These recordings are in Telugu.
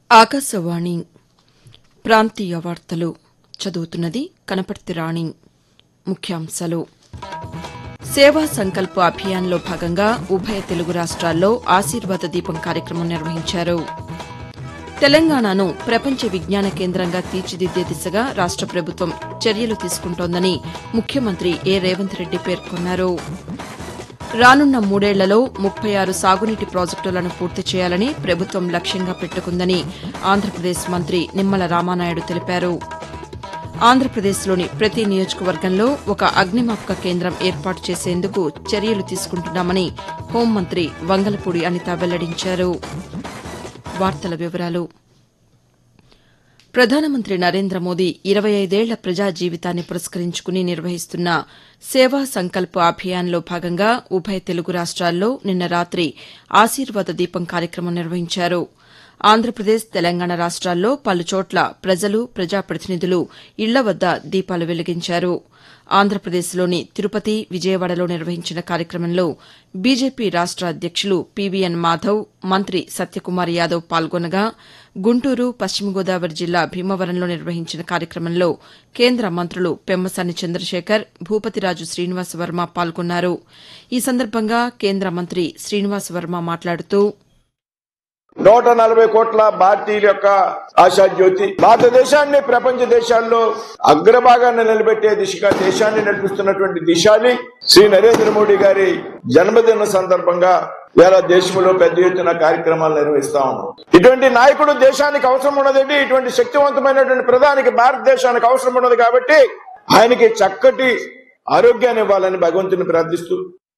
ఆకాశవాణి ప్రాంతీయ వార్తలు చదువుతున్నది కనపర్తి రాణి ముఖ్యాంశాలు సేవా సంకల్ప అభియాన్లో భాగంగా ఉభయ తెలుగు రాష్ట్రాల్లో ఆశీర్వాద దీపం కార్యక్రమం నిర్వహించారు తెలంగాణను ప్రపంచ విజ్ఞాన కేంద్రంగా తీర్చిదిద్దే దిశగా రాష్ట ప్రభుత్వం చర్యలు తీసుకుంటోందని ముఖ్యమంత్రి ఏ రేవంత్ రెడ్డి పేర్కొన్నారు రానున్న మూడేళ్లలో ముప్పై ఆరు సాగునీటి ప్రాజెక్టులను పూర్తి చేయాలని ప్రభుత్వం లక్ష్యంగా పెట్టుకుందని ఆంధ్రప్రదేశ్ మంత్రి నిమ్మల రామానాయుడు తెలిపారు ఆంధ్రప్రదేశ్లోని ప్రతి నియోజకవర్గంలో ఒక అగ్నిమాపక కేంద్రం ఏర్పాటు చేసేందుకు చర్యలు తీసుకుంటున్నామని హోంమంత్రి వంగలపూడి అనిత వెల్లడించారు వార్తల వివరాలు ప్రధానమంత్రి నరేంద్ర మోదీ ఇరవై ఐదేళ్ల ప్రజా జీవితాన్ని పురస్కరించుకుని నిర్వహిస్తున్న సేవా సంకల్ప్ అభియాన్లో భాగంగా ఉభయ తెలుగు రాష్ట్రాల్లో నిన్న రాతి ఆశీర్వాద దీపం కార్యక్రమం నిర్వహించారు ఆంధ్రప్రదేశ్ తెలంగాణ రాష్ట్రాల్లో పలుచోట్ల ప్రజలు ప్రజాప్రతినిధులు ఇళ్ల వద్ద దీపాలు వెలిగించారు ఆంధ్రప్రదేశ్లోని తిరుపతి విజయవాడలో నిర్వహించిన కార్యక్రమంలో బీజేపీ రాష్ట అధ్యక్షులు పీవీఎన్ మాధవ్ మంత్రి సత్యకుమార్ యాదవ్ పాల్గొనగా గుంటూరు పశ్చిమ గోదావరి జిల్లా భీమవరంలో నిర్వహించిన కార్యక్రమంలో కేంద్ర మంత్రులు పెమ్మసాని చంద్రశేఖర్ భూపతిరాజు శ్రీనివాస వర్మ పాల్గొన్నారు ఈ సందర్భంగా కేంద్ర మంత్రి శ్రీనివాస వర్మ మాట్లాడుతూ నూట నలభై కోట్ల భారతీయుల యొక్క ఆశాజ్యోతి భారతదేశాన్ని ప్రపంచ దేశాల్లో అగ్రభాగాన్ని నిలబెట్టే దిశగా దేశాన్ని నడిపిస్తున్నటువంటి దిశాలి శ్రీ నరేంద్ర మోడీ గారి జన్మదిన సందర్భంగా వేళ దేశంలో పెద్ద ఎత్తున కార్యక్రమాలు నిర్వహిస్తా ఉన్నాం ఇటువంటి నాయకుడు దేశానికి అవసరం ఉన్నదండి ఇటువంటి శక్తివంతమైనటువంటి ప్రధానికి భారతదేశానికి అవసరం ఉన్నది కాబట్టి ఆయనకి చక్కటి ఆరోగ్యాన్ని ఇవ్వాలని భగవంతుని ప్రార్థిస్తూ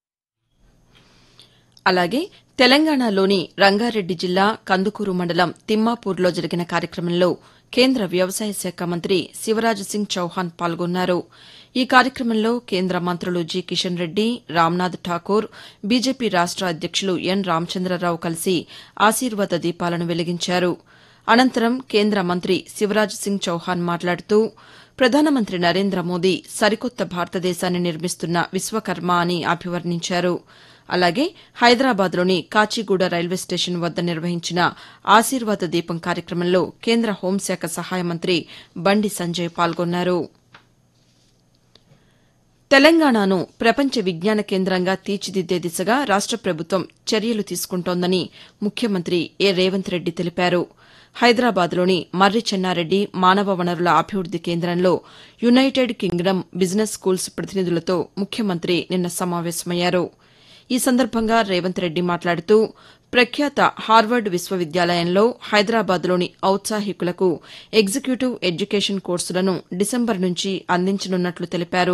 అలాగే తెలంగాణలోని రంగారెడ్డి జిల్లా కందుకూరు మండలం తిమ్మాపూర్లో జరిగిన కార్యక్రమంలో కేంద్ర వ్యవసాయ శాఖ మంత్రి శివరాజ్ సింగ్ చౌహాన్ పాల్గొన్నారు ఈ కార్యక్రమంలో కేంద్ర మంత్రులు జి కిషన్ రెడ్డి రామ్నాథ్ ఠాకూర్ బీజేపీ రాష్ట అధ్యక్షులు ఎన్ రామచంద్రరావు కలిసి ఆశీర్వాద దీపాలను వెలిగించారు అనంతరం కేంద్ర మంత్రి శివరాజ్ సింగ్ చౌహాన్ మాట్లాడుతూ ప్రధానమంత్రి నరేంద్ర మోదీ సరికొత్త భారతదేశాన్ని నిర్మిస్తున్న విశ్వకర్మ అని అభివర్ణించారు అలాగే హైదరాబాద్లోని కాచిగూడ రైల్వే స్టేషన్ వద్ద నిర్వహించిన ఆశీర్వాద దీపం కార్యక్రమంలో కేంద్ర హోంశాఖ సహాయ మంత్రి బండి సంజయ్ పాల్గొన్నారు తెలంగాణను ప్రపంచ విజ్ఞాన కేంద్రంగా తీర్చిదిద్దే దిశగా రాష్ట ప్రభుత్వం చర్యలు తీసుకుంటోందని ముఖ్యమంత్రి ఏ రేవంత్ రెడ్డి తెలిపారు హైదరాబాద్లోని మర్రి చెన్నారెడ్డి మానవ వనరుల అభివృద్ది కేంద్రంలో యునైటెడ్ కింగ్డమ్ బిజినెస్ స్కూల్స్ ప్రతినిధులతో ముఖ్యమంత్రి నిన్న సమావేశమయ్యారు ఈ సందర్భంగా రేవంత్ రెడ్డి మాట్లాడుతూ ప్రఖ్యాత హార్వర్డ్ విశ్వవిద్యాలయంలో హైదరాబాద్లోని ఔత్సాహికులకు ఎగ్జిక్యూటివ్ ఎడ్యుకేషన్ కోర్సులను డిసెంబర్ నుంచి అందించనున్నట్లు తెలిపారు